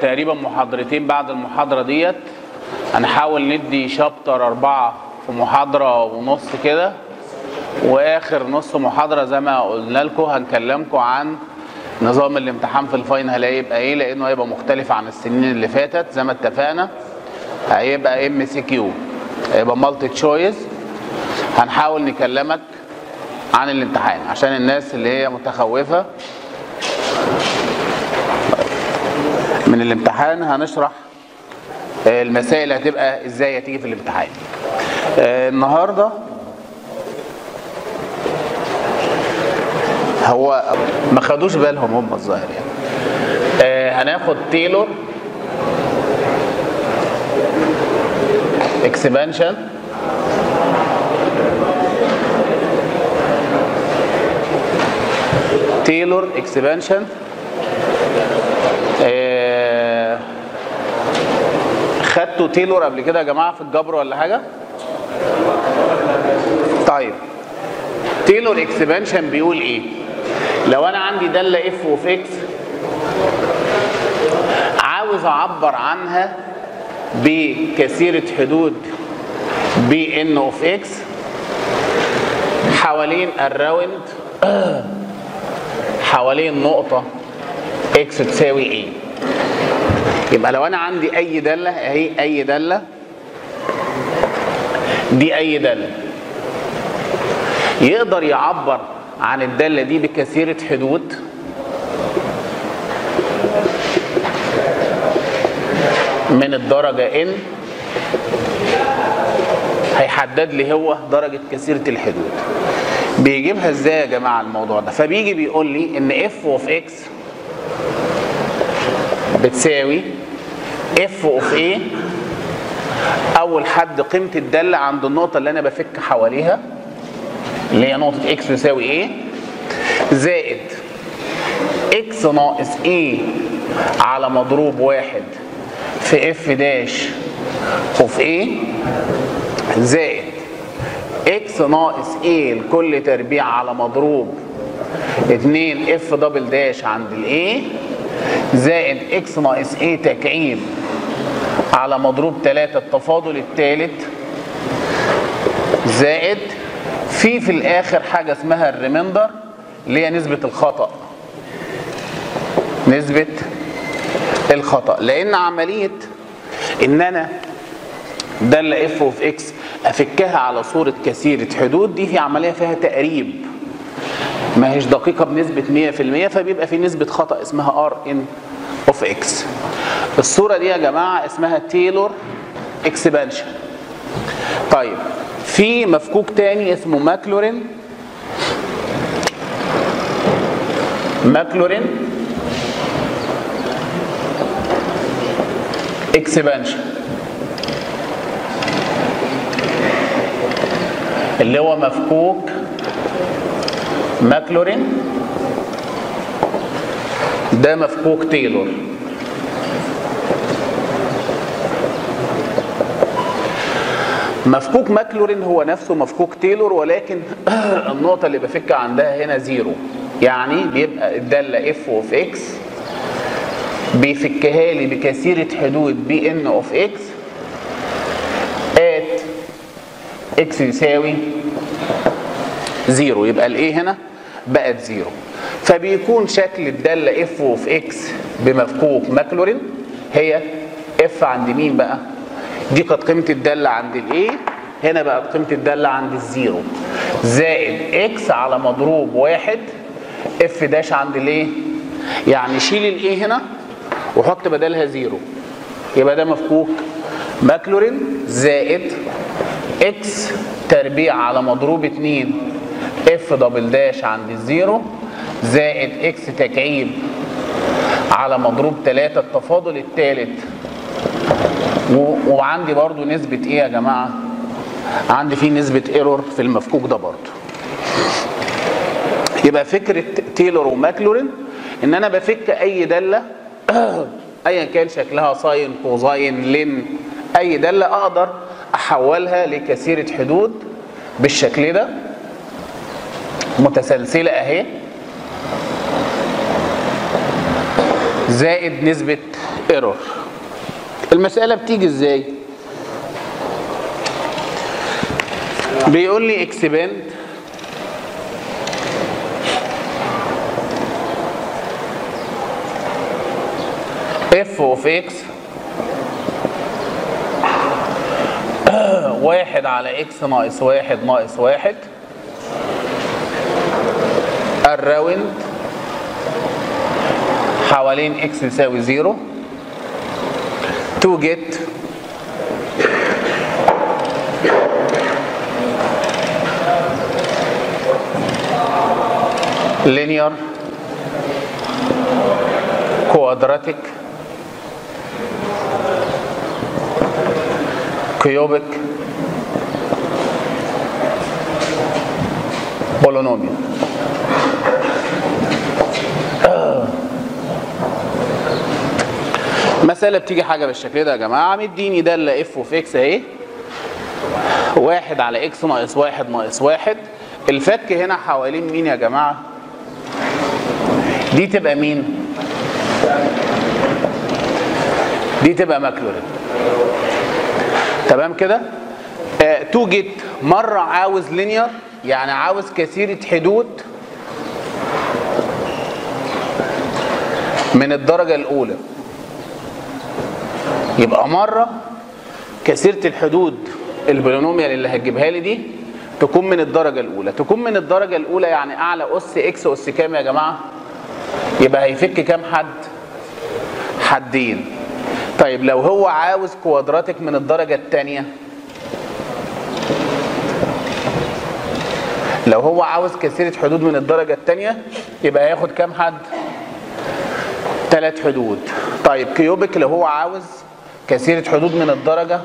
تقريبا محاضرتين بعد المحاضرة ديت هنحاول ندي شابتر أربعة في محاضرة ونص كده وآخر نص محاضرة زي ما قلنا لكم هنكلمكم عن نظام الامتحان في الفاينل هيبقى ايه لانه هيبقى مختلف عن السنين اللي فاتت زي ما اتفقنا هيبقى ام سي كيو هيبقى مالتي تشويس هنحاول نكلمك عن الامتحان عشان الناس اللي هي متخوفة من الامتحان هنشرح المسائل هتبقى ازاي هتيجي في الامتحان النهارده هو ما خدوش بالهم هم الظاهر يعني آه هناخد تيلور اكسبانشن تيلور اكسبانشن آه خدتوا تيلور قبل كده يا جماعه في الجبر ولا حاجه طيب تيلور اكسبانشن بيقول ايه لو انا عندي داله اف اوف اكس عاوز اعبر عنها بكثيره حدود بي ان اوف اكس حوالين الراوند حوالين نقطه اكس تساوي ايه يبقى لو انا عندي اي داله اهي اي داله دي اي داله يقدر يعبر عن الداله دي بكثيره حدود من الدرجه n هيحدد لي هو درجه كثيره الحدود بيجيبها ازاي يا جماعه الموضوع ده فبيجي بيقول لي ان f اوف x بتساوي f اوف a اول حد قيمه الداله عند النقطه اللي انا بفك حواليها اللي هي نقطة اكس تساوي ايه زائد اكس ناقص ايه على مضروب واحد في اف داش اوف ايه زائد اكس ناقص ايه لكل تربيع على مضروب 2 اف دبل داش عند الايه زائد اكس ناقص ايه تكعيب على مضروب 3 التفاضل الثالث زائد في في الاخر حاجه اسمها الريميندر اللي هي نسبه الخطا نسبه الخطا لان عمليه ان انا داله اف اوف اكس افكها على صوره كثيره حدود دي في عمليه فيها تقريب ما هيش دقيقه بنسبه 100% فبيبقى في نسبه خطا اسمها ار ان اوف اكس الصوره دي يا جماعه اسمها تايلور اكسبانشن طيب في مفكوك تاني اسمه ماكلورين ماكلورين اكسبانشن اللي هو مفكوك ماكلورين ده مفكوك تايلور مفكوك ماكلورين هو نفسه مفكوك تايلور ولكن النقطة اللي بفك عندها هنا زيرو يعني بيبقى الدالة اف اوف اكس بيفكها لي بكثيرة حدود بي ان اوف اكس ات اكس يساوي زيرو يبقى الايه هنا بقت زيرو فبيكون شكل الدالة اف اوف اكس بمفكوك ماكلورين هي اف عند مين بقى دي كانت قيمه الداله عند الايه هنا بقت قيمه الداله عند الزيرو زائد اكس على مضروب واحد اف داش عند الايه يعني شيل الايه هنا وحط بدلها زيرو يبقى ده مفكوك ماكلورين زائد اكس تربيع على مضروب 2 اف دبل داش عند الزيرو زائد اكس تكعيب على مضروب 3 التفاضل الثالث وعندي برضو نسبة ايه يا جماعة عندي فيه نسبة ايرور في المفكوك ده برضو يبقى فكرة تيلور وماكلورين ان انا بفك اي دالة ايا كان شكلها ساين كوزاين لين اي دالة اقدر احولها لكثيرة حدود بالشكل ده متسلسلة اهي زائد نسبة ايرور المسألة بتيجي ازاي بيقول لي اكسباند اف اوف اكس واحد على اكس ناقص واحد ناقص واحد الراوند حوالين اكس يساوي زيرو to get linear quadratic cubic polynomial مسألة بتيجي حاجة بالشكل ده يا جماعة مديني دالة اف اوف اكس اهي واحد على اكس ناقص واحد ناقص واحد الفك هنا حوالين مين يا جماعة؟ دي تبقى مين؟ دي تبقى ماكلورين تمام كده؟ آه تو جيت مرة عاوز لينير يعني عاوز كثيرة حدود من الدرجة الأولى يبقى مرة كثيرة الحدود البولينوميال اللي هتجيبها لي دي تكون من الدرجة الأولى تكون من الدرجة الأولى يعني أعلى أس إكس أس كام يا جماعة؟ يبقى هيفك كام حد؟ حدين طيب لو هو عاوز كوادراتيك من الدرجة الثانية لو هو عاوز كثيرة حدود من الدرجة الثانية يبقى هياخد كام حد؟ ثلاث حدود طيب كيوبيك لو هو عاوز كثيرة حدود من الدرجة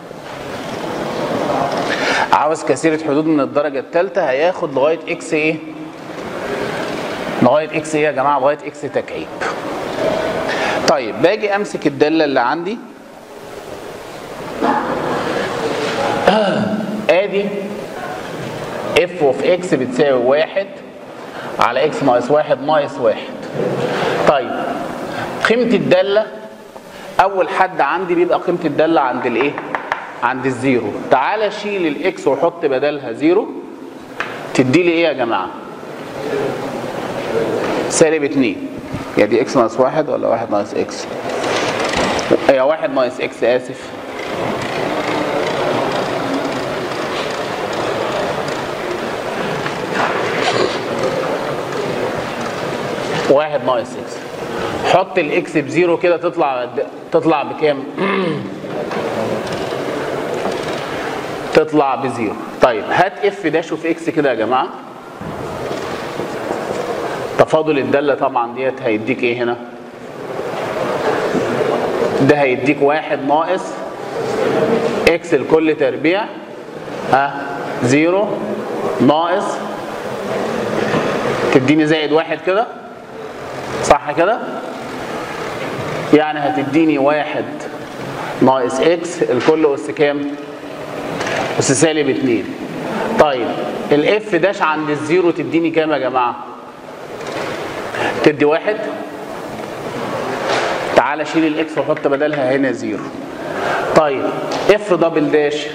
عاوز كثيرة حدود من الدرجة الثالثة هياخد لغاية اكس ايه؟ لغاية اكس ايه يا جماعة؟ لغاية اكس تكعيب. طيب باجي امسك الدالة اللي عندي ادي اف اوف اكس بتساوي واحد على اكس ناقص واحد ناقص واحد. طيب قيمة الدالة اول حد عندي بيبقى قيمه الداله عند الايه عند الزيرو تعالى شيل الاكس وحط بدلها زيرو تدي لي ايه يا جماعه سالب 2 يا دي اكس ناقص واحد ولا واحد ناقص اكس يا واحد ناقص اكس اسف واحد ناقص اكس حط الاكس بزيرو كده تطلع تطلع بكام؟ تطلع بزيرو طيب هات اف داش اوف اكس كده يا جماعه تفاضل الداله طبعا ديت هيديك ايه هنا؟ ده هيديك واحد ناقص اكس لكل تربيع ها زيرو ناقص تديني زائد واحد كده صح كده؟ يعني هتديني واحد ناقص اكس الكل اس كام؟ اس سالب اتنين. طيب الاف داش عند الزيرو تديني كام يا جماعه؟ تدي واحد تعالى شيل الاكس وحط بدلها هنا زيرو. طيب اف دبل داش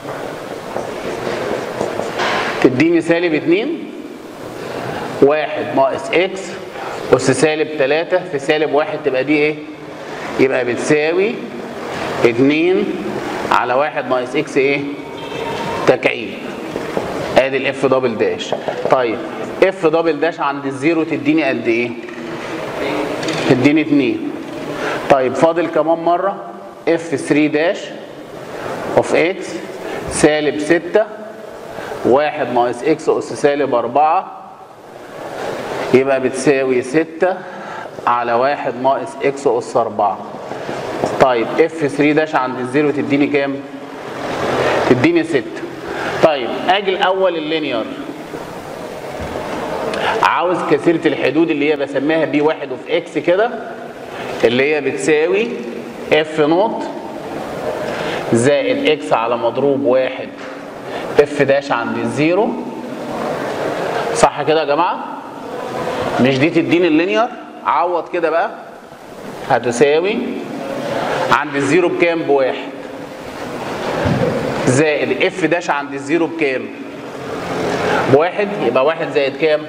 تديني سالب اتنين واحد ناقص اكس أس سالب 3 في سالب واحد تبقى دي إيه؟ يبقى بتساوي 2 على واحد ناقص إكس إيه؟ تكعيب. آدي الإف دبل داش. طيب إف دبل داش عند الزيرو تديني قد إيه؟ تديني 2. طيب فاضل كمان مرة اف 3 داش اوف اكس سالب 6 واحد ناقص اكس اس سالب 4 يبقى بتساوي 6 على واحد ناقص اكس اس 4 طيب اف 3 داش عند الزيرو تديني كام؟ تديني 6 طيب اجي الاول اللينير عاوز كثيرة الحدود اللي هي بسميها بي واحد اوف اكس كده اللي هي بتساوي اف نوت زائد اكس على مضروب واحد اف داش عند الزيرو صح كده يا جماعة؟ مش دي تديني اللينير عوض كده بقى هتساوي عند الزيرو بكام بواحد زائد اف داش عند الزيرو بكام بواحد يبقى واحد زائد كام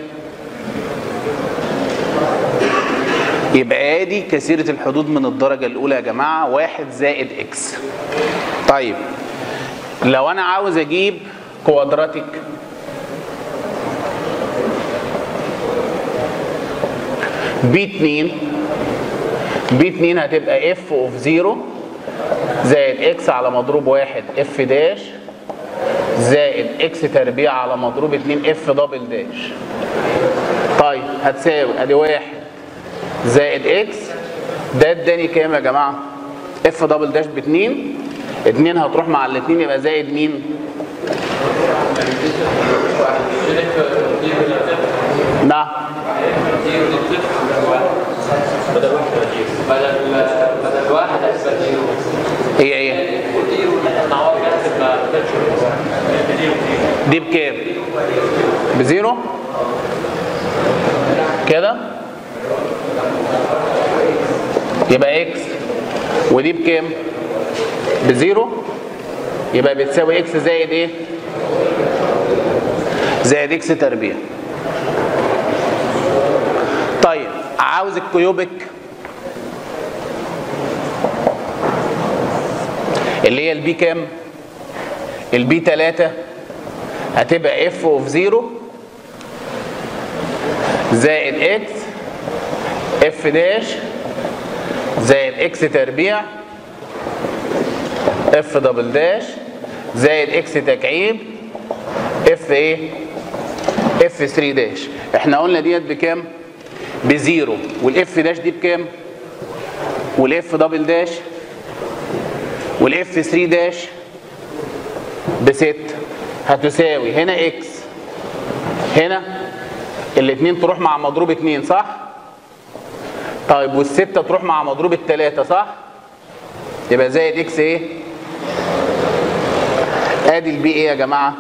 يبقى ادي كثيرة الحدود من الدرجة الأولى يا جماعة واحد زائد اكس طيب لو أنا عاوز أجيب كوادراتيك بي 2 بي 2 هتبقى اف اوف 0 زائد اكس على مضروب واحد اف داش زائد اكس تربيع على مضروب 2 اف دبل داش طيب هتساوي ادي واحد زائد اكس ده اداني كام يا جماعه اف دبل داش ب 2 2 هتروح مع الاثنين يبقى زائد مين نعم بدل بدل واحد هتبقى زيرو هي ايه زيرو نعوض بيها تبقى دي بكام بزيرو كده يبقى اكس ودي بكام بزيرو يبقى بتساوي اكس زائد ايه زائد اكس تربيع طيب عاوز الكيوبك اللي هي البي كام البي 3 هتبقى اف اوف 0 زائد اكس اف داش زائد اكس تربيع اف دبل داش زائد اكس تكعيب اف ايه اف 3 داش احنا قلنا ديت بكام بزيرو والاف داش دي بكام والاف دبل داش والاف 3 داش بست هتساوي هنا اكس هنا الاثنين تروح مع مضروب اتنين صح طيب والستة تروح مع مضروب التلاتة صح يبقى زائد اكس ايه ادي البي ايه يا جماعة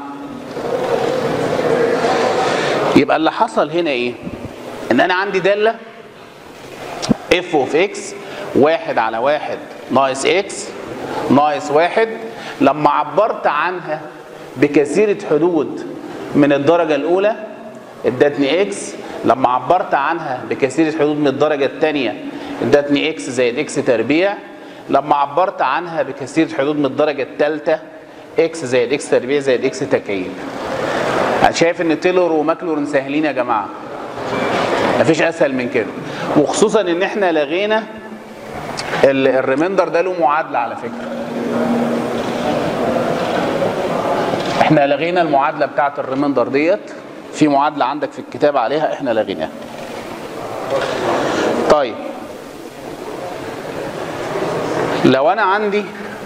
يبقى اللي حصل هنا ايه ان انا عندي دالة اف اوف اكس واحد على واحد ناقص اكس ناقص واحد لما عبرت عنها بكثيرة حدود من الدرجة الأولى ادتني اكس لما عبرت عنها بكثيرة حدود من الدرجة الثانية ادتني اكس زائد اكس تربيع لما عبرت عنها بكثيرة حدود من الدرجة الثالثة اكس زائد اكس تربيع زائد اكس تكعيب أنا شايف ان تيلور وماكلورن سهلين يا جماعة مفيش اسهل من كده وخصوصا ان احنا لغينا ال- الريميندر ده له معادلة على فكرة احنا لغينا المعادله بتاعه الريميندر ديت في معادله عندك في الكتاب عليها احنا لغيناها طيب لو انا عندي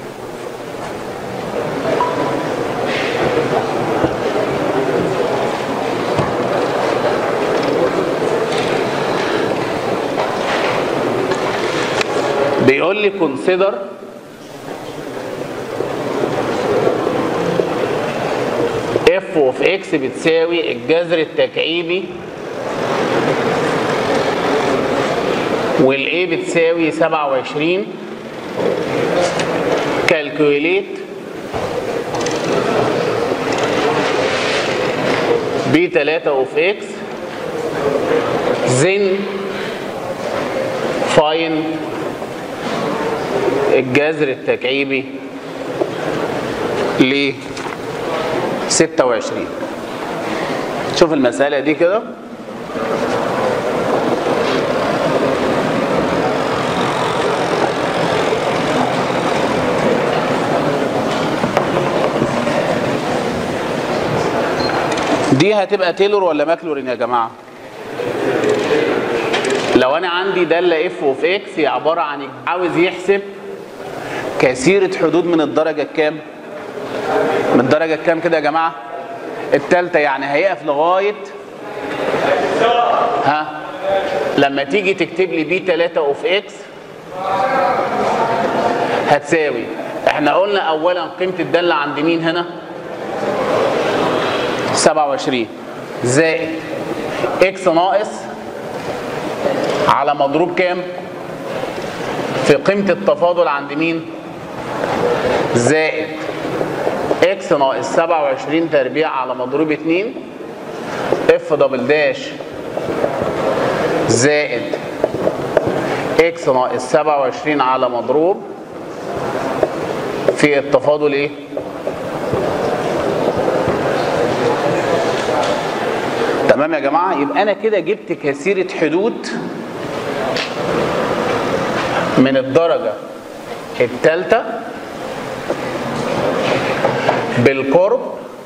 بيقول لي consider اف اوف اكس بتساوي الجذر التكعيبي والاي بتساوي 27 كالكوليت بي 3 اوف اكس زن فاين الجذر التكعيبي ل 26 شوف المسألة دي كده دي هتبقى تيلور ولا ماكلورين يا جماعة لو انا عندي دالة اف اوف اكس هي عبارة عن عاوز يحسب كثيرة حدود من الدرجة الكام من الدرجة الكام كده يا جماعة التالتة يعني هيقف لغاية ها لما تيجي تكتب لي بي 3 اوف اكس هتساوي احنا قلنا اولا قيمة الدالة عند مين هنا 27 زائد اكس ناقص على مضروب كام في قيمة التفاضل عند مين؟ زائد اكس ناقص 27 تربيع على مضروب 2 اف دبل داش زائد اكس ناقص 27 على مضروب في التفاضل ايه؟ تمام يا جماعة يبقى أنا كده جبت كثيرة حدود من الدرجة الثالثة بالقرب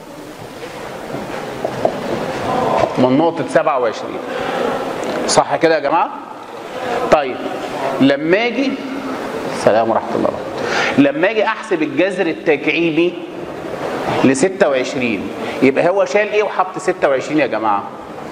من نقطة 27 صح كده يا جماعة؟ طيب لما اجي السلام ورحمة الله لما اجي احسب الجذر التكعيبي ل 26 يبقى هو شال ايه وحط 26 يا جماعة؟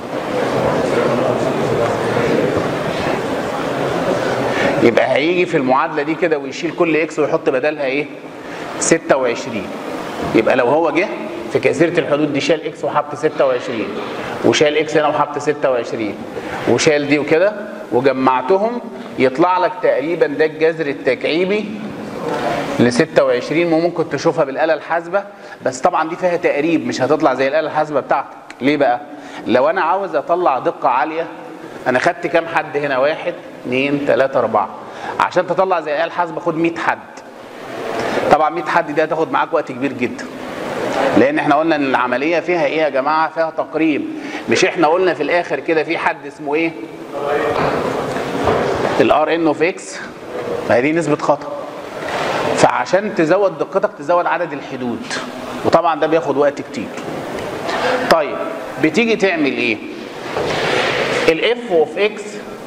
يبقى هيجي في المعادلة دي كده ويشيل كل اكس ويحط بدلها ايه؟ 26 يبقى لو هو جه في كثيرة الحدود دي شال اكس وحط 26 وشال اكس هنا وحط 26 وشال دي وكده وجمعتهم يطلع لك تقريبا ده الجذر التكعيبي ل 26 وممكن تشوفها بالآلة الحاسبة بس طبعا دي فيها تقريب مش هتطلع زي الآلة الحاسبة بتاعتك ليه بقى؟ لو أنا عاوز أطلع دقة عالية أنا خدت كام حد هنا واحد اثنين ثلاثة أربعة عشان تطلع زي الآلة الحاسبة خد 100 حد طبعا 100 حد دي هتاخد معاك وقت كبير جدا لان احنا قلنا ان العمليه فيها ايه يا جماعه فيها تقريب مش احنا قلنا في الاخر كده في حد اسمه ايه الار ان اوف اكس ما هي دي نسبه خطا فعشان تزود دقتك تزود عدد الحدود وطبعا ده بياخد وقت كتير طيب بتيجي تعمل ايه الاف اوف اكس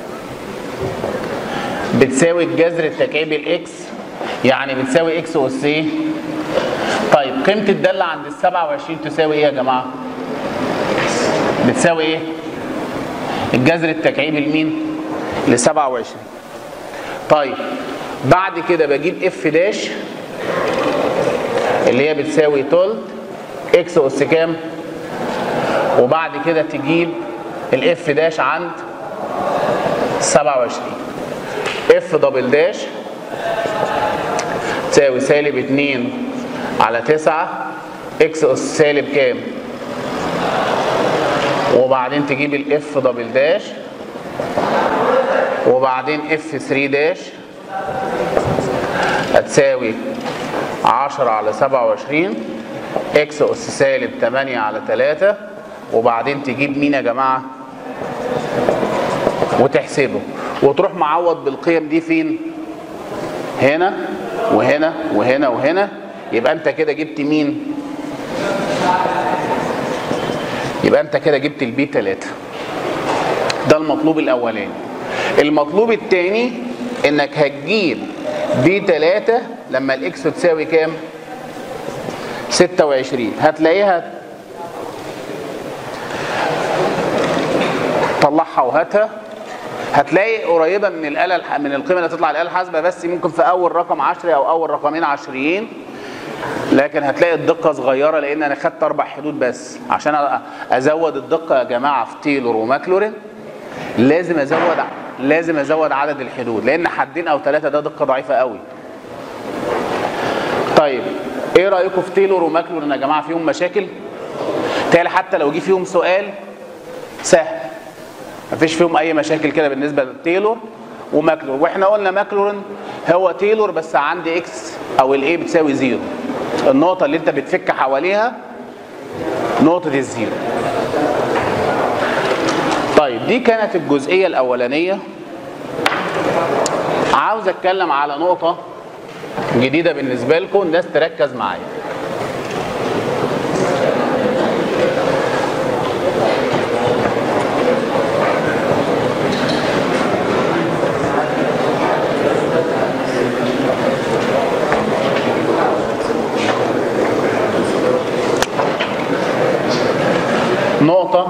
بتساوي الجذر التكعيبي الاكس يعني بتساوي اكس اس ايه طيب قيمة الدالة عند ال 27 تساوي ايه يا جماعة؟ بتساوي ايه؟ الجذر التكعيبي لمين؟ ل 27 طيب بعد كده بجيب اف داش اللي هي بتساوي تلت اكس اس كام؟ وبعد كده تجيب الاف داش عند 27 اف دبل داش تساوي سالب 2 على 9 اكس اس سالب كام وبعدين تجيب الاف دبل داش وبعدين اف 3 داش هتساوي 10 على 27 اكس اس سالب 8 على 3 وبعدين تجيب مين يا جماعه وتحسبه وتروح معوض بالقيم دي فين هنا وهنا وهنا وهنا يبقى انت كده جبت مين يبقى انت كده جبت البي 3 ده المطلوب الاولاني المطلوب الثاني انك هتجيب بي 3 لما الاكس تساوي كام 26 هتلاقيها طلعها وهاتها هتلاقي قريبه من الاله الح... من القيمه اللي هتطلع الاله الحاسبه بس ممكن في اول رقم 10 او اول رقمين عشريين لكن هتلاقي الدقه صغيره لان انا خدت اربع حدود بس عشان أ- ازود الدقه يا جماعه في تيلور وماكلورين لازم ازود ع- لازم ازود عدد الحدود لان حدين او ثلاثه ده دقه ضعيفه قوي طيب ايه رايكم في تيلور وماكلورين يا جماعه فيهم مشاكل تالي حتى لو جه فيهم سؤال سهل مفيش فيهم اي مشاكل كده بالنسبه لتيلور وماكلور واحنا قلنا ماكلورين هو تيلور بس عندي اكس او الاي بتساوي زيرو النقطه اللي انت بتفك حواليها نقطه الزيرو طيب دي كانت الجزئيه الاولانيه عاوز اتكلم على نقطه جديده بالنسبه لكم الناس تركز معايا نقطة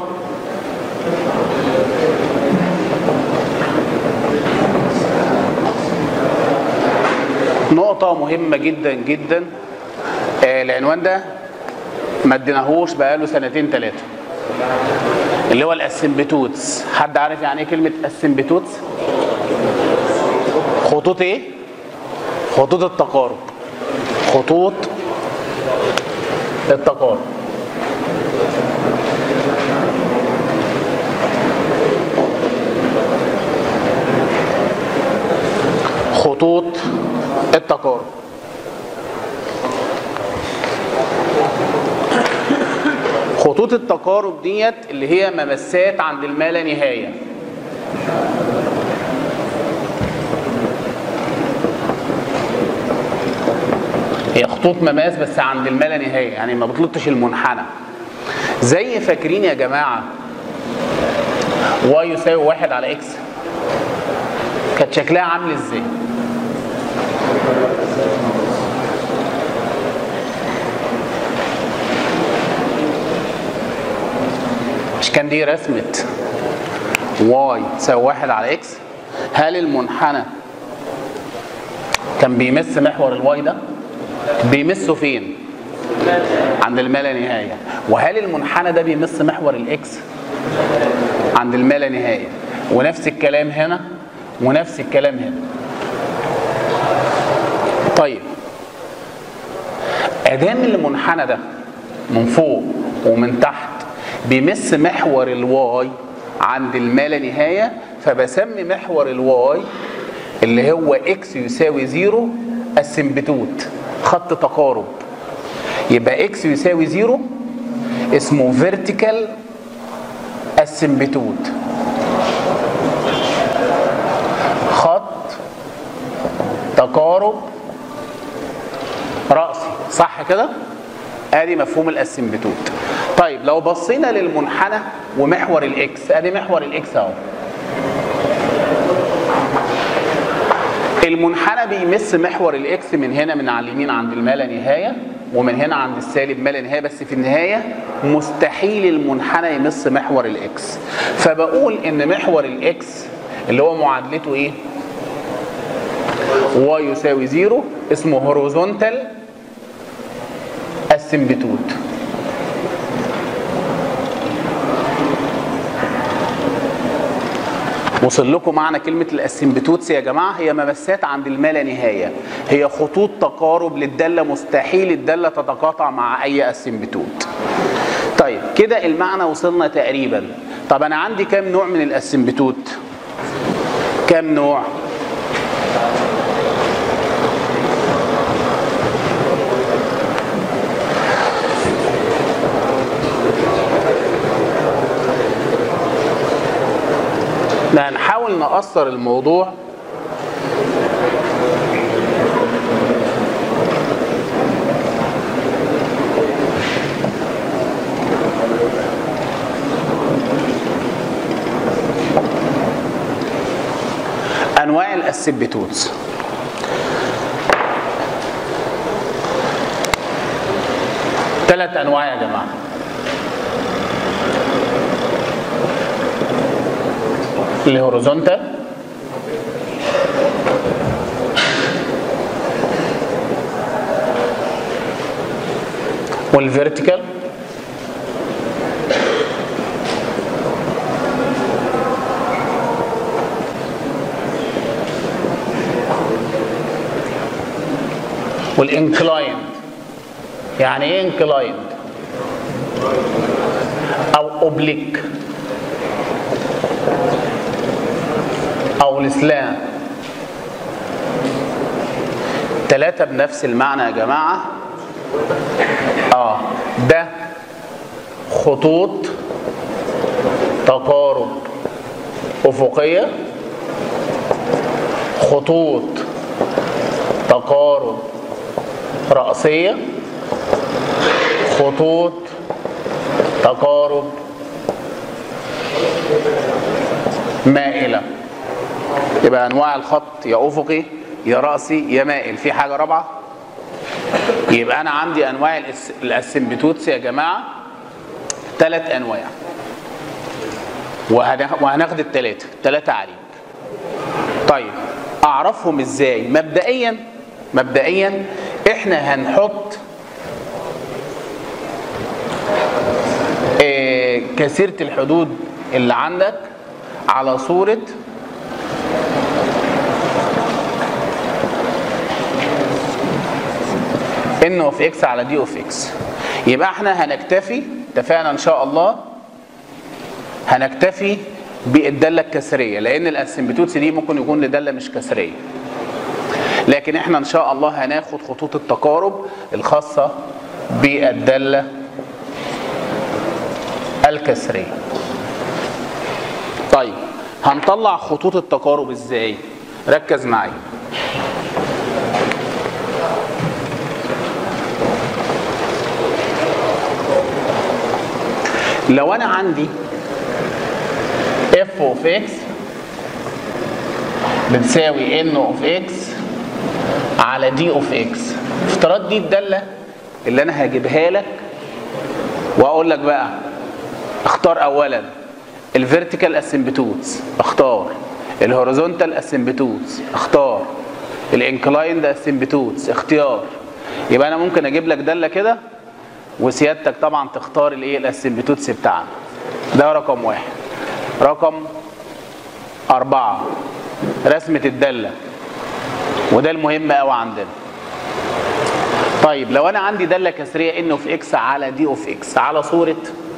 نقطة مهمة جدا جدا آه العنوان ده ما اديناهوش بقاله سنتين ثلاثة اللي هو الاسمبتوتس حد عارف يعني ايه كلمة اسمبتوتس؟ خطوط ايه؟ خطوط التقارب خطوط التقارب خطوط التقارب خطوط التقارب ديت اللي هي ممسات عند الما لا نهايه هي خطوط مماس بس عند الما لا نهايه يعني ما بتلطش المنحنى زي فاكرين يا جماعه واي يساوي واحد على اكس كانت شكلها عامل ازاي مش كان دي رسمة واي تساوي واحد على اكس هل المنحنى كان بيمس محور الواي ده بيمسه فين عند الما لا نهايه وهل المنحنى ده بيمس محور الاكس عند الما لا نهايه ونفس الكلام هنا ونفس الكلام هنا طيب ادام المنحنى ده من فوق ومن تحت بيمس محور الواي عند الما لا نهايه فبسمي محور الواي اللي هو اكس يساوي زيرو السمبتوت خط تقارب يبقى اكس يساوي زيرو اسمه فيرتيكال السمبتوت خط تقارب رأسي صح كده ادي مفهوم الاسمبتوت طيب لو بصينا للمنحنى ومحور الاكس ادي محور الاكس اهو المنحنى بيمس محور الاكس من هنا من على اليمين عند الما لا نهايه ومن هنا عند السالب ما لا نهايه بس في النهايه مستحيل المنحنى يمس محور الاكس فبقول ان محور الاكس اللي هو معادلته ايه واي يساوي زيرو اسمه هوريزونتال السمبتوت وصل لكم معنى كلمة الاسمبتوتس يا جماعة هي ممسات عند الما لا نهاية هي خطوط تقارب للدالة مستحيل الدالة تتقاطع مع أي اسمبتوت طيب كده المعنى وصلنا تقريبا طب أنا عندي كام نوع من الاسمبتوت كام نوع احنا هنحاول نقصر الموضوع انواع الاسبتوتس ثلاث انواع يا جماعه الهوريزونتال والفيرتيكال والانكلايند يعني ايه انكلايند او اوبليك او الاسلام ثلاثة بنفس المعنى يا جماعة اه ده خطوط تقارب افقية خطوط تقارب رأسية خطوط تقارب مائلة يبقى انواع الخط يا افقي يا راسي يا مائل في حاجه رابعه يبقى انا عندي انواع الأس- الاسمبتوتس يا جماعه ثلاث انواع وهن- وهناخد الثلاثه ثلاثه عليك طيب اعرفهم ازاي مبدئيا مبدئيا احنا هنحط آه، كثيره الحدود اللي عندك على صوره ان اوف اكس على دي اوف اكس يبقى احنا هنكتفي اتفقنا ان شاء الله هنكتفي بالداله الكسريه لان الاسمبتوتس دي ممكن يكون لداله مش كسريه لكن احنا ان شاء الله هناخد خطوط التقارب الخاصه بالداله الكسريه طيب هنطلع خطوط التقارب ازاي ركز معايا لو انا عندي f of x بتساوي n of x على d of x افتراض دي الداله اللي انا هجيبها لك واقول لك بقى اختار اولا الفيرتيكال اسمبتوتس اختار الهوريزونتال اسمبتوتس اختار الانكلايند اسمبتوتس اختيار يبقى انا ممكن اجيب لك داله كده وسيادتك طبعا تختار الايه الاسمبتوتس بتاعنا ده رقم واحد رقم أربعة رسمة الدالة وده المهم قوي عندنا طيب لو انا عندي دالة كسرية ان اوف اكس على دي اوف اكس على صورة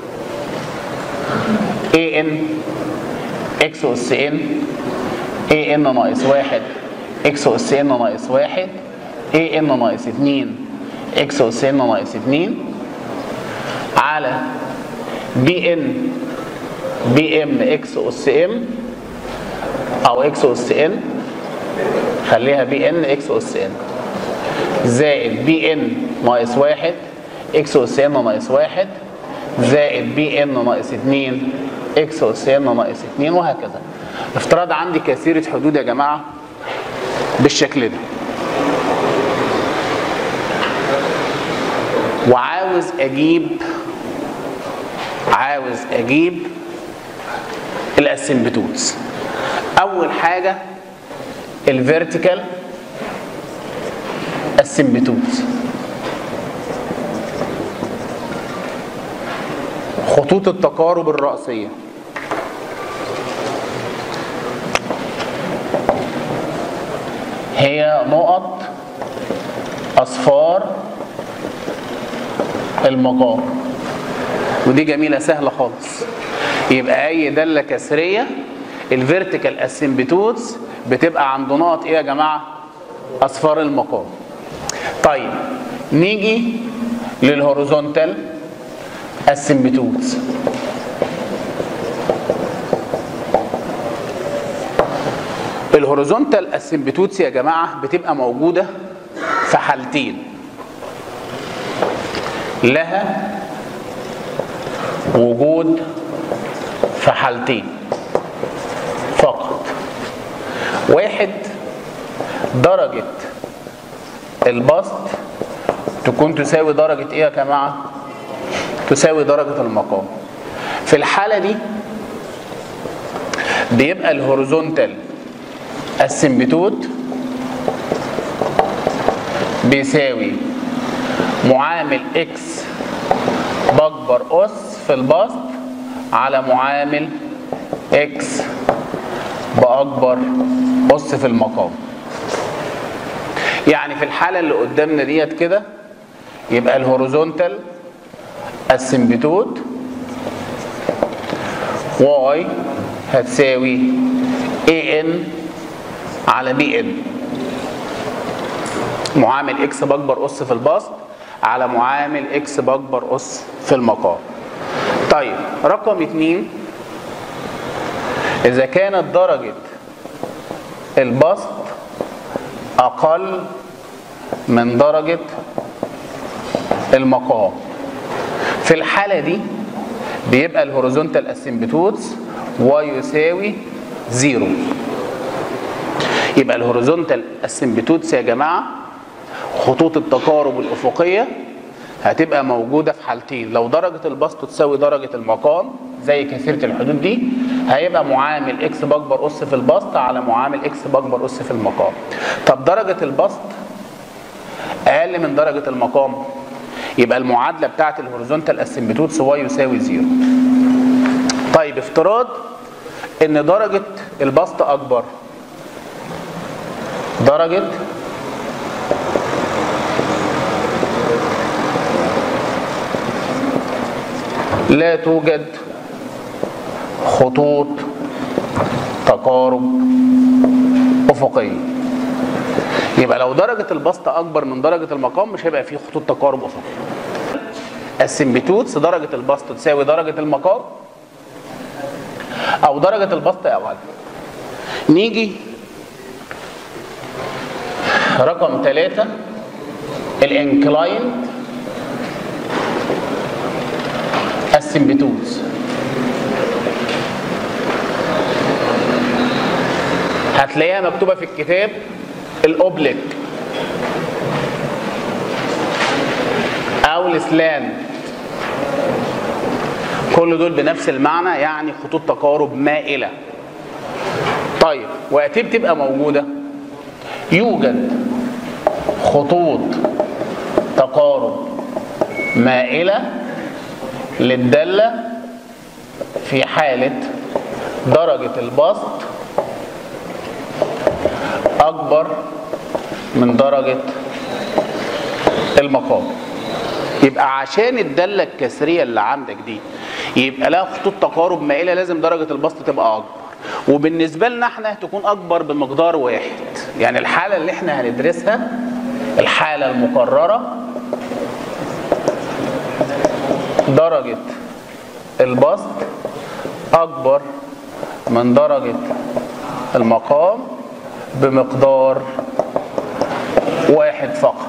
اي ان اكس اس ان اي ان ناقص واحد اكس اس ان ناقص واحد اي ان ناقص اتنين اكس اس ان ناقص اتنين على بي ان بي ام اكس اس ام او اكس اس ان خليها بي ان اكس اس ان زائد بي ان ناقص واحد اكس اس ان ناقص واحد زائد بي ان ناقص اتنين اكس اس ان ناقص اتنين وهكذا افتراض عندي كثيرة حدود يا جماعة بالشكل ده وعاوز اجيب عاوز اجيب الاسمبتوتس اول حاجه الفيرتيكال اسمبتوتس خطوط التقارب الرأسية هي نقط أصفار المقام ودي جميلة سهلة خالص يبقى أي دالة كسرية الفيرتيكال اسمبتوتس بتبقى عند نقط إيه يا جماعة؟ أصفار المقام طيب نيجي للهوريزونتال اسمبتوتس الهوريزونتال اسمبتوتس يا جماعه بتبقى موجوده في حالتين لها وجود في حالتين فقط واحد درجه البسط تكون تساوي درجه ايه يا جماعه تساوي درجة المقام في الحالة دي بيبقى الهوريزونتال السمبتوت بيساوي معامل اكس بكبر اس في البسط على معامل اكس باكبر اس في المقام يعني في الحالة اللي قدامنا ديت كده يبقى الهوريزونتال السمبتوت واي هتساوي اي ان على بي ان معامل اكس بكبر اس في البسط على معامل اكس بكبر اس في المقام طيب رقم اتنين اذا كانت درجة البسط اقل من درجة المقام في الحالة دي بيبقى الهوريزونتال اسمبتوتس ويساوي زيرو يبقى الهوريزونتال اسمبتوتس يا جماعة خطوط التقارب الأفقية هتبقى موجودة في حالتين لو درجة البسط تساوي درجة المقام زي كثيرة الحدود دي هيبقى معامل اكس بكبر اس في البسط على معامل اكس بكبر اس في المقام طب درجة البسط اقل من درجة المقام يبقى المعادله بتاعت الهوريزونتال اسمبتوتس واي يساوي زيرو طيب افتراض ان درجه البسط اكبر درجه لا توجد خطوط تقارب افقيه يبقى لو درجه البسط اكبر من درجه المقام مش هيبقى فيه خطوط تقارب افقيه السمبتوتس درجه البسط تساوي درجه المقام او درجه البسط اقل نيجي رقم ثلاثة الانكلايند السمبتوتس هتلاقيها مكتوبة في الكتاب الاوبليك او السلان كل دول بنفس المعنى يعني خطوط تقارب مائلة طيب وقت بتبقى موجودة يوجد خطوط تقارب مائلة للدالة في حالة درجة البسط أكبر من درجة المقام يبقى عشان الدالة الكسرية اللي عندك دي يبقى لها خطوط تقارب مائلة لازم درجة البسط تبقى أكبر وبالنسبة لنا احنا تكون أكبر بمقدار واحد يعني الحالة اللي احنا هندرسها الحالة المقررة درجة البسط أكبر من درجة المقام بمقدار واحد فقط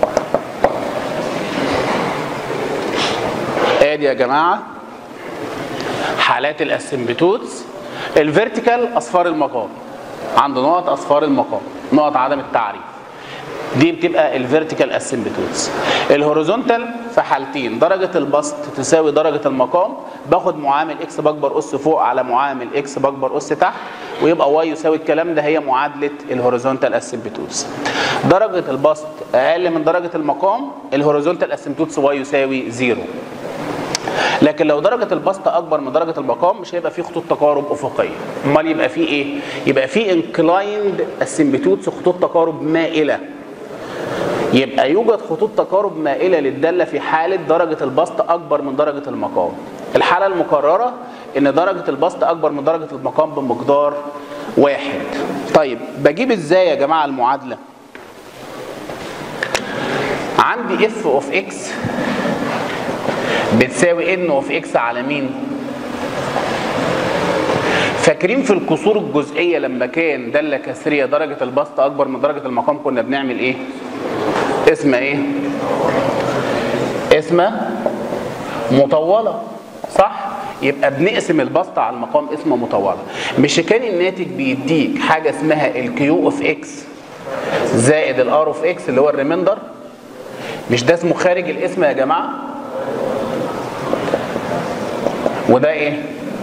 ادي يا جماعة حالات الاسمبتوتس الفيرتيكال اصفار المقام عند نقط اصفار المقام نقط عدم التعريف دي بتبقى الفيرتيكال اسمبتوتس الهوريزونتال في حالتين درجة البسط تساوي درجة المقام باخد معامل اكس بكبر اس فوق على معامل اكس بكبر اس تحت ويبقى واي يساوي الكلام ده هي معادلة الهوريزونتال اسمبتوتس درجة البسط اقل من درجة المقام الهوريزونتال اسمبتوتس واي يساوي زيرو لكن لو درجة البسط أكبر من درجة المقام مش هيبقى فيه خطوط تقارب أفقية أمال يبقى فيه إيه؟ يبقى فيه انكلايند السمبتوتس خطوط تقارب مائلة يبقى يوجد خطوط تقارب مائلة للدالة في حالة درجة البسط أكبر من درجة المقام الحالة المقررة إن درجة البسط أكبر من درجة المقام بمقدار واحد طيب بجيب إزاي يا جماعة المعادلة عندي اف اوف اكس بتساوي ان اوف اكس على مين فاكرين في الكسور الجزئيه لما كان داله كسريه درجه البسط اكبر من درجه المقام كنا بنعمل ايه اسمها ايه اسمها مطوله صح يبقى بنقسم البسط على المقام اسمه مطوله مش كان الناتج بيديك حاجه اسمها الكيو اوف اكس زائد الار اوف اكس اللي هو الريميندر مش ده اسمه خارج الاسم يا جماعه وده ايه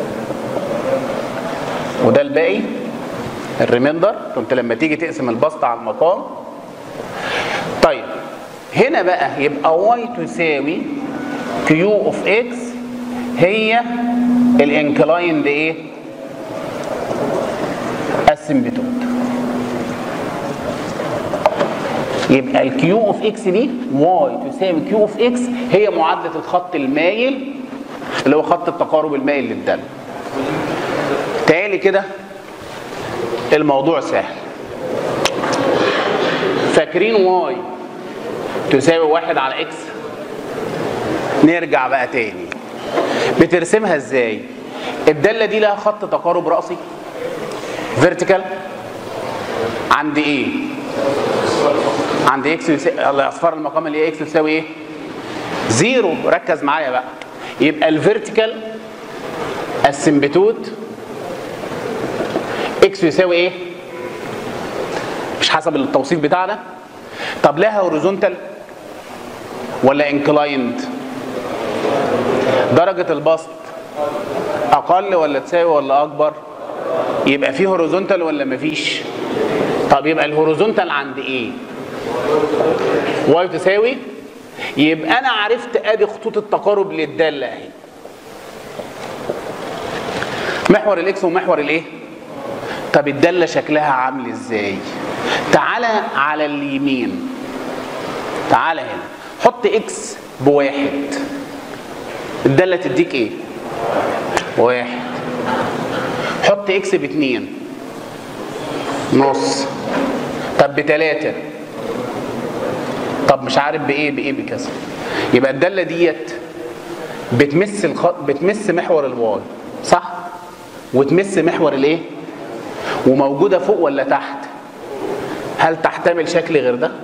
وده الباقي الريميندر كنت لما تيجي تقسم البسط على المقام طيب هنا بقى يبقى واي تساوي كيو اوف اكس هي الانكلايند ايه السمبتوت يبقى الكيو اوف اكس دي واي تساوي كيو اوف اكس هي معادله الخط المايل اللي هو خط التقارب المائل للدالة تالي كده الموضوع سهل فاكرين واي تساوي واحد على اكس نرجع بقى تاني بترسمها ازاي الدالة دي لها خط تقارب رأسي فيرتيكال عند ايه عند اكس يساوي اصفار المقام اللي هي اكس تساوي ايه زيرو ركز معايا بقى يبقى الفيرتيكال السمبتوت اكس يساوي ايه مش حسب التوصيف بتاعنا طب لها هوريزونتال ولا انكلايند درجة البسط اقل ولا تساوي ولا اكبر يبقى في هوريزونتال ولا مفيش طب يبقى الهوريزونتال عند ايه واي تساوي يبقى انا عرفت ادي خطوط التقارب للداله اهي محور الاكس ومحور الايه طب الداله شكلها عامل ازاي تعالى على اليمين تعالى هنا حط اكس بواحد الدالة تديك ايه واحد حط اكس باتنين نص طب بتلاتة طب مش عارف بايه بايه بكذا يبقى الدالة ديت بتمس الخط بتمس محور الواي صح وتمس محور الايه وموجودة فوق ولا تحت هل تحتمل شكل غير ده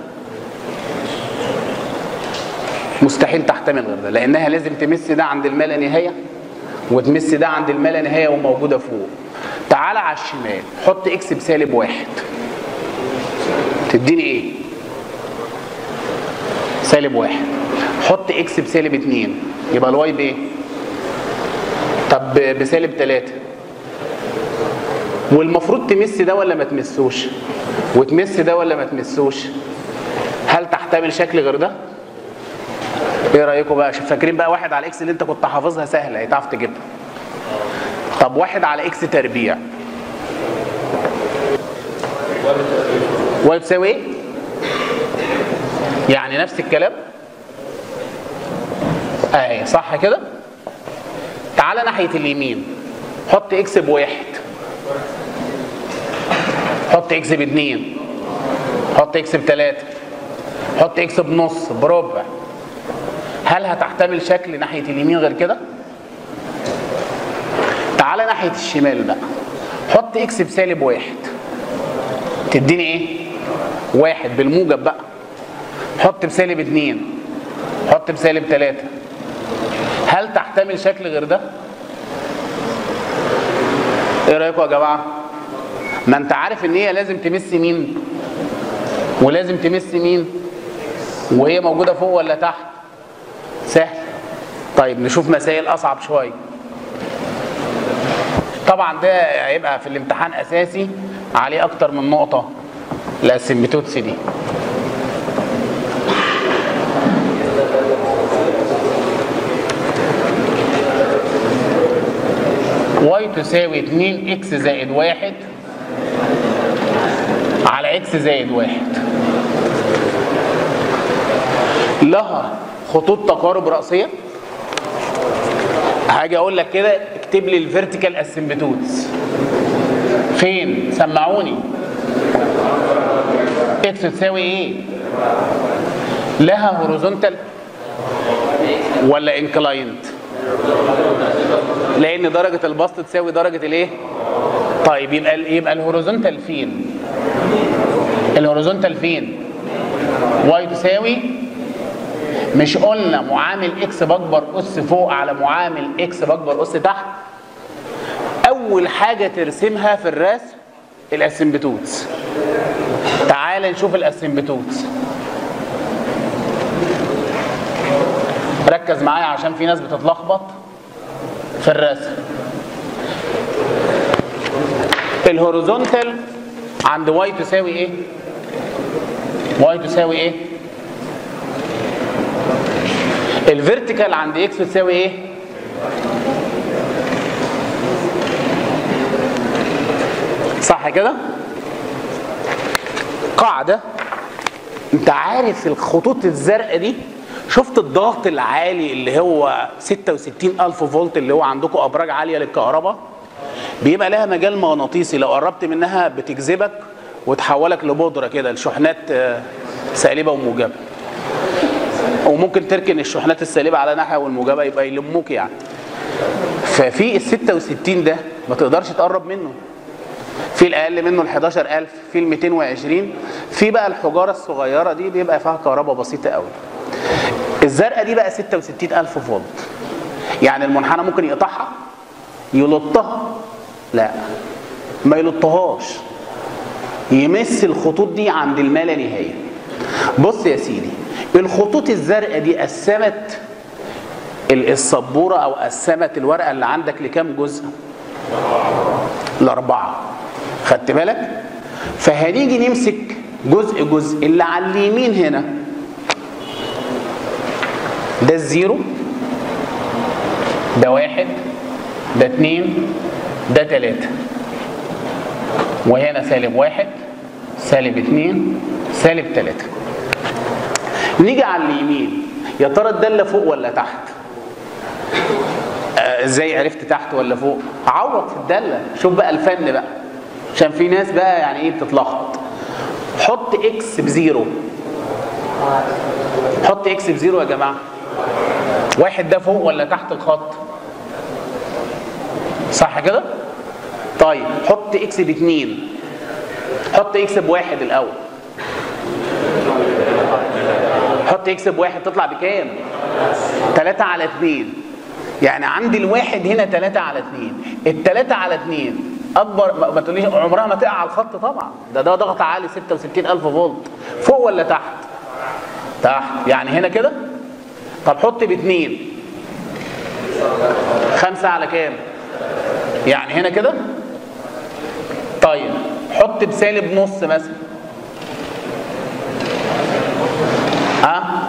مستحيل تحتمل غير ده لانها لازم تمس ده عند الما لا نهايه وتمس ده عند الما لا نهايه وموجوده فوق تعالى على الشمال حط اكس بسالب واحد تديني ايه سالب واحد حط اكس بسالب اتنين يبقى الواي بايه طب بسالب تلاتة والمفروض تمس ده ولا ما تمسوش وتمس ده ولا ما تمسوش هل تحتمل شكل غير ده ايه رايكم بقى شوف فاكرين بقى واحد على اكس اللي انت كنت حافظها سهله هي تعرف تجيبها طب واحد على اكس تربيع واي تساوي ايه يعني نفس الكلام اهي صح كده تعالى ناحيه اليمين حط اكس بواحد حط اكس باتنين حط اكس بتلاته حط اكس بنص بربع هل هتحتمل شكل ناحيه اليمين غير كده تعالى ناحيه الشمال بقى حط اكس بسالب واحد تديني ايه واحد بالموجب بقى حط بسالب اتنين حط بسالب تلاتة هل تحتمل شكل غير ده ايه رايكم يا جماعه ما انت عارف ان هي لازم تمس مين ولازم تمس مين وهي موجوده فوق ولا تحت سهل طيب نشوف مسائل اصعب شويه طبعا ده هيبقى في الامتحان اساسي عليه اكتر من نقطه الاسيمبتوتس دي واي تساوي 2 اكس زائد واحد على اكس زائد واحد لها خطوط تقارب رأسية هاجي اقول لك كده اكتب لي الفيرتيكال اسيمبتوتس فين سمعوني اكس تساوي ايه لها هوريزونتال ولا انكلاينت لان درجه البسط تساوي درجه الايه طيب يبقى يبقى الهوريزونتال فين الهوريزونتال فين واي تساوي مش قلنا معامل اكس باكبر اس فوق على معامل اكس باكبر اس تحت اول حاجه ترسمها في الرسم الاسمبتوتس تعال نشوف الاسمبتوتس ركز معايا عشان في ناس بتتلخبط في الرسم الهوريزونتال عند واي تساوي ايه واي تساوي ايه الفيرتيكال عند اكس تساوي ايه صح كده قاعده انت عارف الخطوط الزرقاء دي شفت الضغط العالي اللي هو 66 ألف فولت اللي هو عندكم أبراج عالية للكهرباء بيبقى لها مجال مغناطيسي لو قربت منها بتجذبك وتحولك لبودرة كده لشحنات سالبة وموجبة وممكن تركن الشحنات السالبة على ناحية والموجبة يبقى يلموك يعني ففي ال 66 ده ما تقدرش تقرب منه في الاقل منه ال 11000 في ال 220 في بقى الحجاره الصغيره دي بيبقى فيها كهرباء بسيطه قوي الزرقاء دي بقى 66000 فولت يعني المنحنى ممكن يقطعها يلطها لا ما يلطهاش يمس الخطوط دي عند الما لا نهايه بص يا سيدي الخطوط الزرقاء دي قسمت السبوره او قسمت الورقه اللي عندك لكام جزء الاربعه خدت بالك فهنيجي نمسك جزء جزء اللي على اليمين هنا ده الزيرو ده واحد ده اتنين ده تلاتة وهنا سالب واحد سالب اتنين سالب تلاتة نيجي على اليمين يا ترى الدالة فوق ولا تحت آه، ازاي عرفت تحت ولا فوق عوض في الداله شوف بقى الفن بقى عشان في ناس بقى يعني ايه بتتلخبط حط اكس بزيرو حط اكس بزيرو يا جماعه واحد ده فوق ولا تحت الخط صح كده طيب حط اكس باتنين حط اكس بواحد الاول حط اكس بواحد تطلع بكام 3 على 2 يعني عندي الواحد هنا 3 على 2 التلاتة على 2 اكبر ما- ما تقوليش عمرها ما تقع على الخط طبعا ده ده ضغط عالي 66000 فولت فوق ولا تحت تحت يعني هنا كده طب حط باتنين خمسة على كام يعني هنا كده طيب حط بسالب نص مثلا ها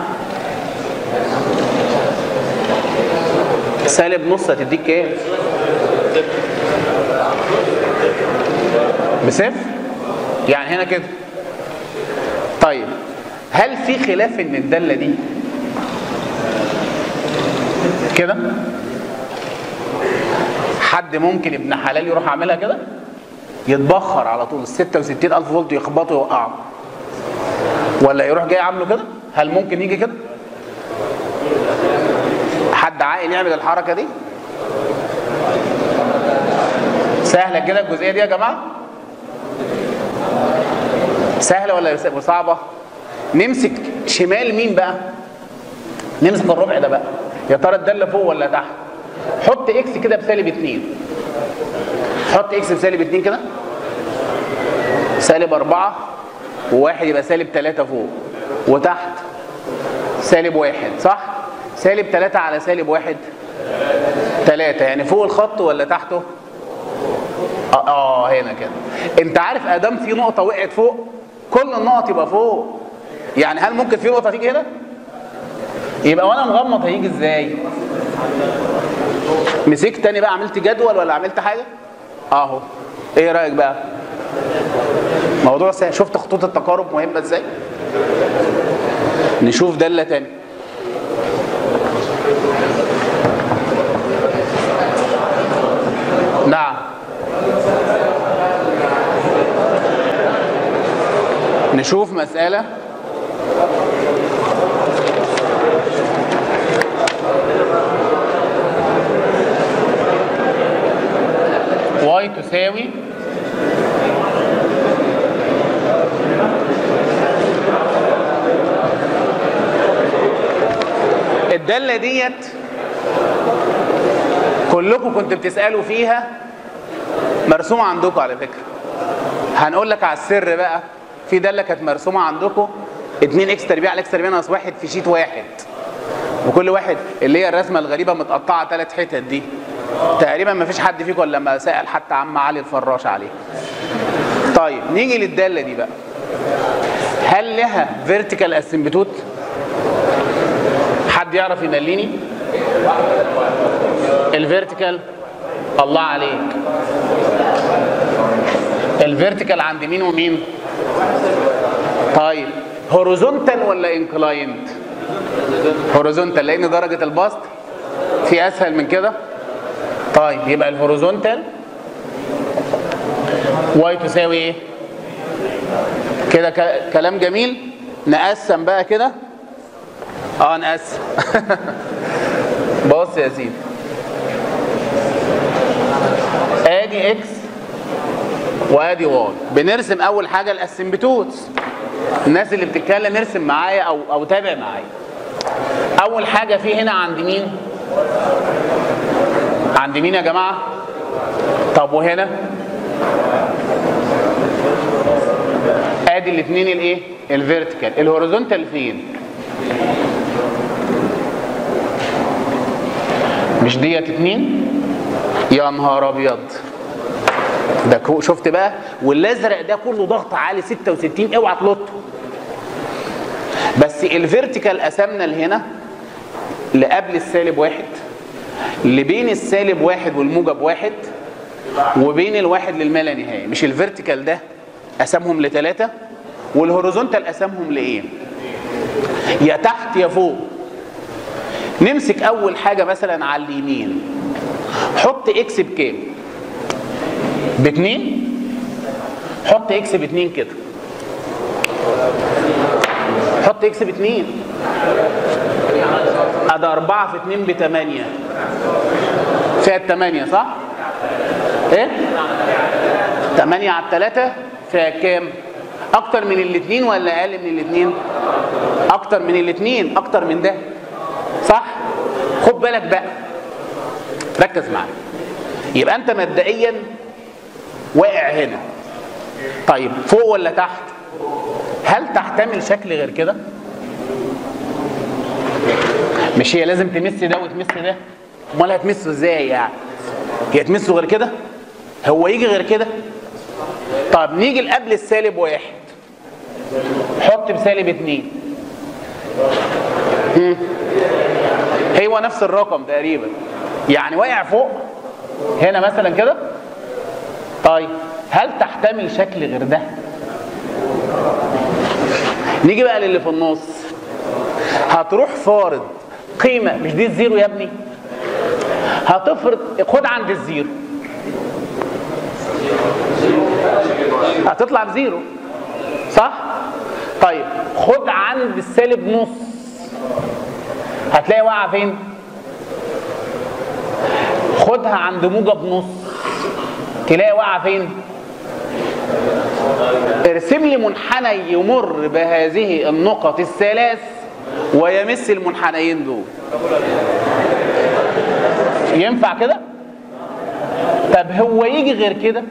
سالب نص هتديك كام بصفر يعني هنا كده طيب هل في خلاف ان الداله دي كده حد ممكن ابن حلال يروح عاملها كده يتبخر على طول ال 66000 فولت يخبطوا يوقعوا ولا يروح جاي عامله كده هل ممكن يجي كده حد عاقل يعمل الحركه دي سهله كده الجزئيه دي يا جماعه سهله ولا صعبه نمسك شمال مين بقى نمسك الربع ده بقى يا ترى الداله فوق ولا تحت حط اكس كده بسالب 2 حط اكس بسالب 2 كده سالب 4 وواحد يبقى سالب 3 فوق وتحت سالب واحد صح سالب 3 على سالب واحد 3 يعني فوق الخط ولا تحته اه, آه هنا كده انت عارف ادام في نقطه وقعت فوق كل النقط يبقى فوق يعني هل ممكن في نقطه تيجي هنا يبقى وانا مغمض هيجي ازاي مسكت تاني بقى عملت جدول ولا عملت حاجه اهو ايه رايك بقى موضوع سهل شفت خطوط التقارب مهمه ازاي نشوف داله تاني نعم نشوف مسألة y تساوي الدالة ديت كلكم كنتوا بتسألوا فيها مرسومة عندكم على فكرة هنقول لك على السر بقى في دالة كانت مرسومة عندكم 2 اكس تربيع على اكس تربيع ناقص واحد في شيت واحد وكل واحد اللي هي الرسمة الغريبة متقطعة ثلاث حتت دي تقريبا ما فيش حد فيكم الا لما سأل حتى عم علي الفراش عليه طيب نيجي للدالة دي بقى هل لها فيرتيكال اسمبتوت حد يعرف يمليني الفيرتيكال الله عليك الفيرتيكال عند مين ومين طيب هوريزونتال ولا انكلايند هوريزونتال لان درجه البسط في اسهل من كده طيب يبقى الهوريزونتال واي تساوي ايه كده ك- كلام جميل نقسم بقى كده اه نقسم بص يا سيدي ادي اكس وادي واي بنرسم اول حاجه الاسمبتوتس الناس اللي بتتكلم ارسم معايا او او تابع معايا اول حاجه في هنا عند مين عند مين يا جماعه طب وهنا ادي الاثنين الايه الفيرتيكال الهوريزونتال فين مش ديت اتنين يا نهار ابيض ده كو- شفت بقى والازرق ده كله ضغط عالي 66 اوعى تلطه بس الفيرتيكال قسمنا لهنا لقبل السالب واحد لبين السالب واحد والموجب واحد وبين الواحد للما لا نهايه مش الفيرتيكال ده قسمهم لثلاثه والهوريزونتال قسمهم لايه؟ يا تحت يا فوق نمسك اول حاجه مثلا على اليمين حط اكس بكام باتنين حط اكس باتنين كده حط اكس باتنين ادي اربعة في اتنين بتمانية فيها التمانية صح؟ ايه؟ تمانية على التلاتة فيها كام؟ اكتر من الاتنين ولا اقل من الاتنين؟ اكتر من الاتنين اكتر من ده صح؟ خد بالك بقى ركز معايا يبقى انت مبدئيا واقع هنا طيب فوق ولا تحت هل تحتمل شكل غير كده مش هي لازم تمس ده وتمس ده امال هتمسه ازاي يعني هي تمسه غير كده هو يجي غير كده طب نيجي لقبل السالب واحد حط بسالب اتنين مم. هو نفس الرقم تقريبا يعني واقع فوق هنا مثلا كده طيب هل تحتمل شكل غير ده نيجي بقى للي في النص هتروح فارض قيمة مش دي الزيرو يا ابني هتفرض خد عند الزيرو هتطلع بزيرو صح طيب خد عند السالب نص هتلاقي واقعه فين خدها عند موجب نص تلاقي واقعه فين ارسم لي منحنى يمر بهذه النقط الثلاث ويمس المنحنيين دول ينفع كده طب هو يجي غير كده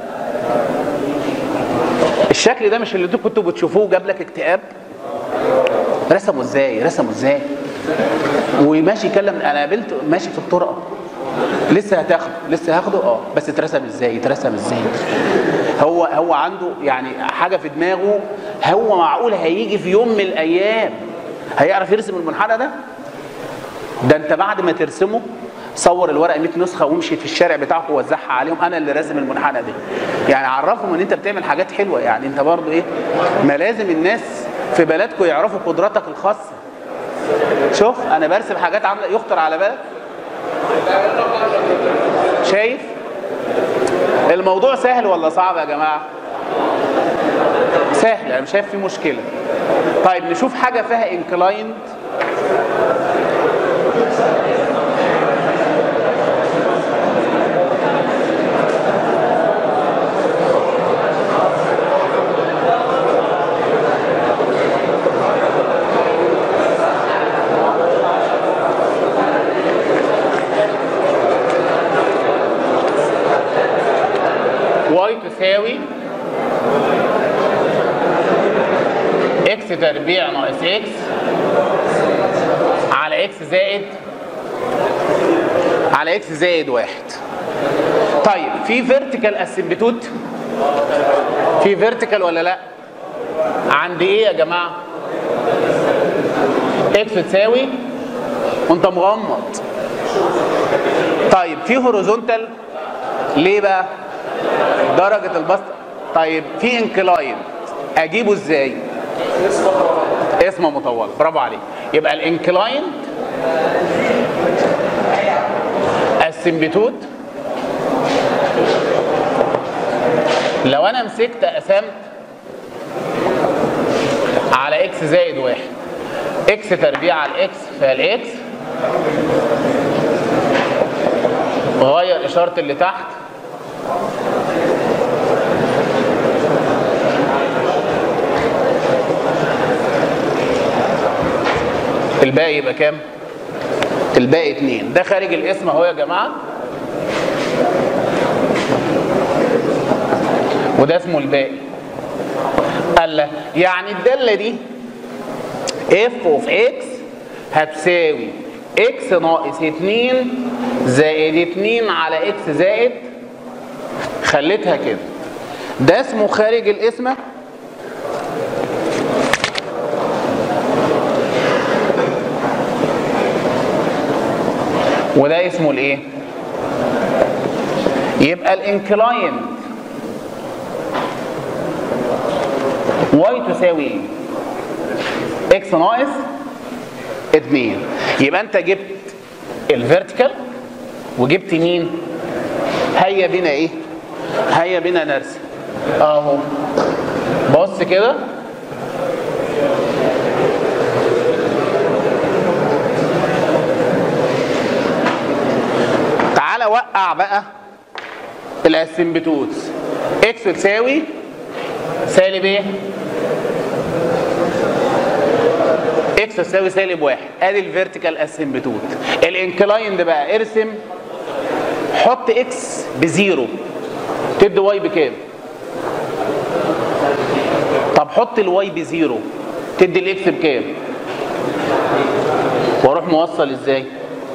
الشكل ده مش اللي انتوا كنتوا بتشوفوه جاب لك اكتئاب رسمه ازاي رسمه ازاي وماشي يكلم انا قابلت ماشي في الطرقه لسه هتاخده لسه هاخده اه بس اترسم ازاي اترسم ازاي هو هو عنده يعني حاجه في دماغه هو معقول هيجي في يوم من الايام هيعرف يرسم المنحنى ده ده انت بعد ما ترسمه صور الورقه 100 نسخه وامشي في الشارع بتاعك ووزعها عليهم انا اللي راسم المنحنى ده يعني عرفهم ان انت بتعمل حاجات حلوه يعني انت برضو ايه ما لازم الناس في بلدكم يعرفوا قدراتك الخاصه شوف انا برسم حاجات عامله يخطر على بالك شايف الموضوع سهل ولا صعب يا جماعه سهل انا مش شايف فيه مشكله طيب نشوف حاجه فيها انكلايند واي تساوي اكس تربيع ناقص اكس على اكس زائد على اكس زائد واحد طيب في فيرتيكال اسمبتوت في فيرتيكال ولا لا عند ايه يا جماعه اكس تساوي وانت مغمض طيب في هوريزونتال ليه بقى درجة البسط طيب في انكلاين اجيبه ازاي اسمه مطول برافو عليك يبقى الانكلاين السمبتوت لو انا مسكت قسمت على اكس زائد واحد اكس تربيع على الاكس فالاكس غير اشارة اللي تحت الباقي يبقى كام؟ الباقي اتنين ده خارج الاسم اهو يا جماعه وده اسمه الباقي قال لك يعني الداله دي اف اوف اكس هتساوي اكس ناقص 2 زائد 2 على اكس زائد خليتها كده ده اسمه خارج الاسمه وده اسمه الايه يبقى الانكلاين واي تساوي ايه اكس ناقص 2 يبقى انت جبت الفيرتيكال وجبت مين هيا بنا ايه هيا بنا نرسم اهو بص كده تعالى وقع بقى الاسمبتوتس اكس تساوي سالب ايه اكس تساوي سالب واحد ادي الفيرتيكال اسمبتوت الانكلايند بقى ارسم حط اكس بزيرو تدي واي بكام طب حط الواي بزيرو تدي الاكس بكام واروح موصل ازاي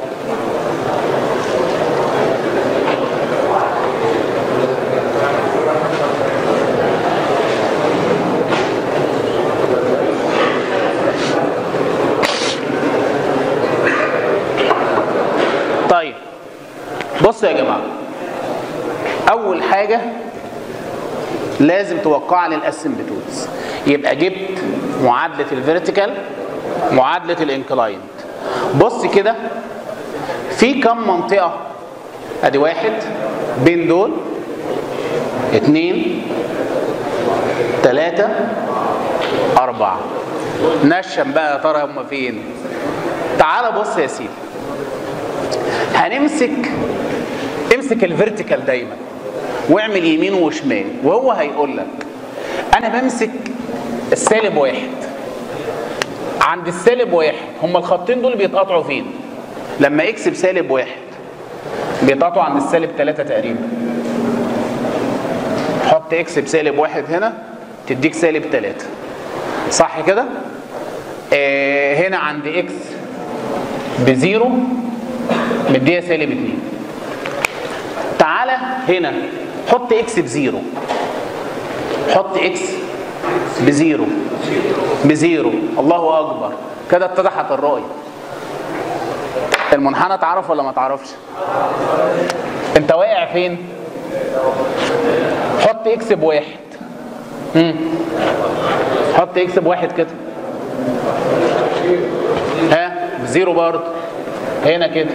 طيب بصوا يا جماعه اول حاجه لازم توقع لي الاسمبتوتس يبقى جبت معادله الفيرتيكال معادله الانكلايند بص كده في كم منطقه ادي واحد بين دول اتنين تلاتة أربعة نشم بقى يا ترى هما فين تعال بص يا سيدي هنمسك امسك الفيرتيكال دايما واعمل يمين وشمال وهو هيقول لك انا بمسك السالب واحد عند السالب واحد هما الخطين دول بيتقاطعوا فين لما اكس بسالب واحد بيتقاطعوا عند السالب ثلاثة تقريبا حط اكس بسالب واحد هنا تديك سالب ثلاثة صح كده آه هنا عند اكس بزيرو مديها سالب 2 تعالى هنا حط اكس بزيرو حط اكس بزيرو بزيرو الله اكبر كده اتضحت الرؤيه المنحنى تعرف ولا ما تعرفش انت واقع فين حط اكس بواحد مم. حط اكس بواحد كده ها بزيرو برضه هنا كده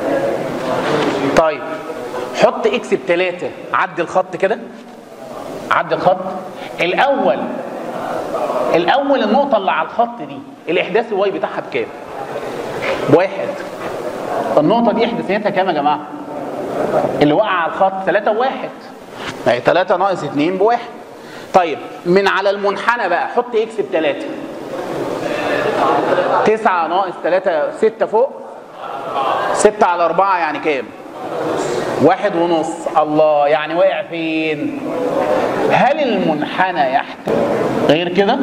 طيب حط اكس بتلاتة عدي الخط كده عدي الخط الاول الاول النقطة اللي على الخط دي الاحداث الواي بتاعها بكام بواحد النقطة دي احداثيتها كام يا جماعة اللي وقع على الخط 3 وواحد ما هي 3 ناقص 2 بواحد طيب من على المنحنى بقى حط اكس بتلاتة 9 ناقص 3 6 فوق 6 على 4 يعني كام؟ واحد ونص الله يعني واقع فين؟ هل المنحنى يحتوي غير كده؟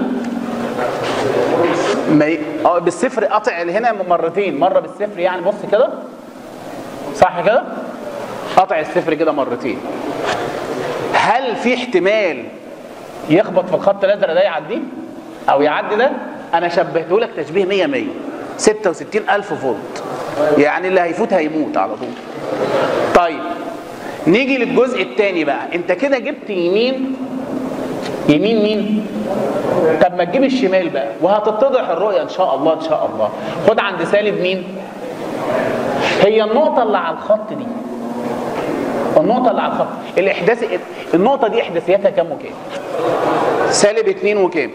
ما ي... اه بالصفر قطع هنا مرتين مره بالصفر يعني بص كده صح كده؟ قطع الصفر كده مرتين هل في احتمال يخبط في الخط الازرق ده يعديه؟ او يعدي ده؟ انا شبهته لك تشبيه 100 100 66000 فولت يعني اللي هيفوت هيموت على طول طيب نيجي للجزء الثاني بقى انت كده جبت يمين يمين مين طب ما تجيب الشمال بقى وهتتضح الرؤيه ان شاء الله ان شاء الله خد عند سالب مين هي النقطه اللي على الخط دي النقطه اللي على الخط الاحداث النقطه دي احداثياتها كام وكام سالب 2 وكام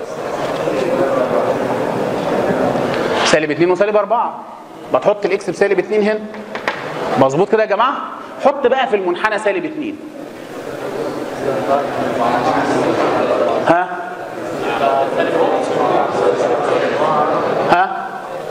سالب 2 وسالب 4 بتحط الاكس بسالب 2 هنا مظبوط كده يا جماعه حط بقى في المنحنى سالب 2 ها ها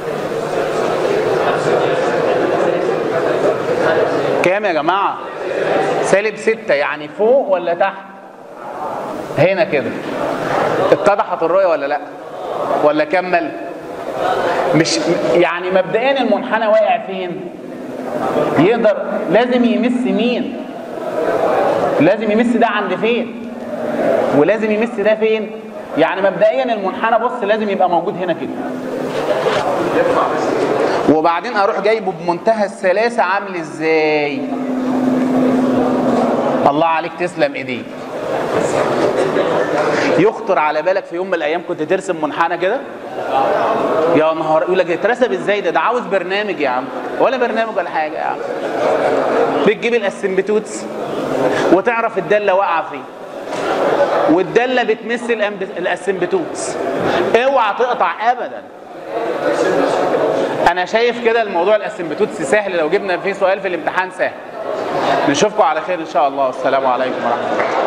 كام يا جماعه سالب 6 يعني فوق ولا تحت هنا كده اتضحت الرؤيه ولا لا ولا كمل مش يعني مبدئيا المنحنى واقع فين يقدر لازم يمس مين لازم يمس ده عند فين ولازم يمس ده فين يعني مبدئيا المنحنى بص لازم يبقى موجود هنا كده وبعدين اروح جايبه بمنتهى السلاسه عامل ازاي الله عليك تسلم ايديك يخطر على بالك في يوم من الايام كنت ترسم منحنى كده يا نهار يقول لك اترسم ازاي ده ده عاوز برنامج يا عم ولا برنامج ولا حاجه يا عم بتجيب الاسمبتوتس وتعرف الداله واقعه فين والداله بتمس الأمب- الاسمبتوتس اوعى تقطع ابدا انا شايف كده الموضوع الاسمبتوتس سهل لو جبنا فيه سؤال في الامتحان سهل نشوفكم على خير ان شاء الله والسلام عليكم ورحمه الله